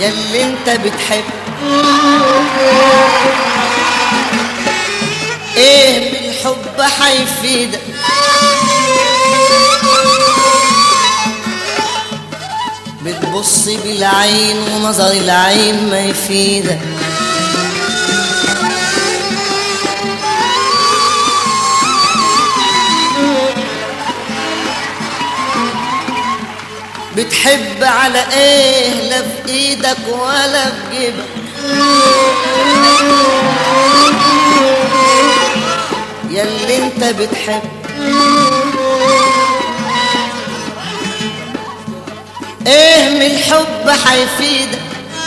ياللي انت بتحب ايه بالحب حيفيدك بتبص بالعين ونظر العين ما يفيدك بتحب على ايه لا في ايدك ولا في جيبك ياللي انت بتحب ايه من الحب حيفيدك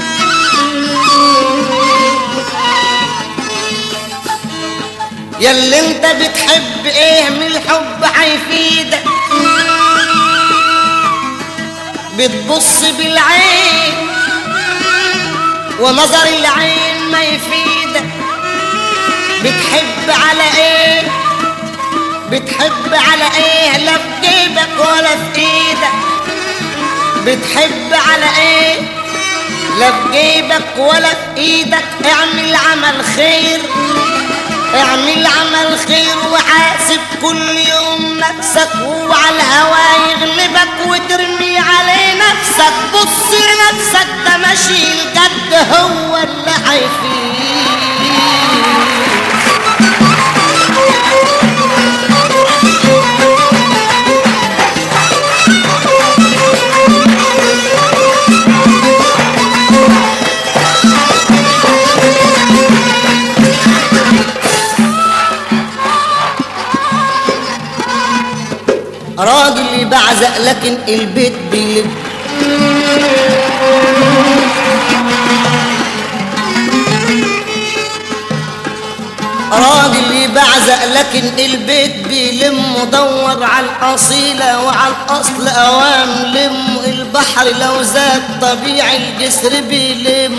ياللي انت بتحب ايه من الحب حيفيدك بتبص بالعين ونظر العين ما يفيدك بتحب على ايه بتحب على ايه لا في جيبك ولا في ايدك بتحب على ايه لا في جيبك ولا في ايدك اعمل عمل خير اعمل عمل خير وحاسب كل يوم نفسك وعلى الهوا يغلبك وترمي عليه نفسك بص لنفسك ده ماشي الجد هو اللي هيفيد راجل يبعزق لكن البيت بيلب راجل يبعزق لكن البيت بيلم دور على الأصيلة وعلى الأصل أوام لم البحر لو زاد طبيعي الجسر بيلم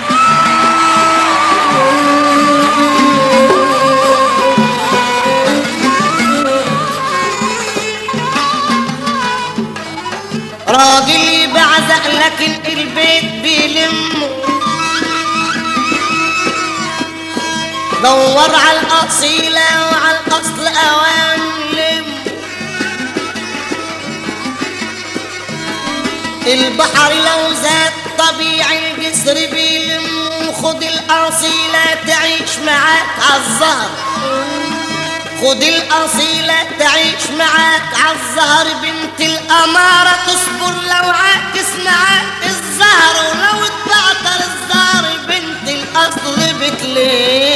راجل يبعزق لكن البيت بيلم دور على الأصيلة وعلى الأصل أوام لم البحر لو زاد طبيعي الجسر بيلم وخد الأصيلة تعيش معاك عالزهر خد الأصيلة تعيش معاك عالزهر بنت الأمارة تصبر لو عاكس معاك الزهر ولو اتبعتر الزهر بنت الأصل بتلم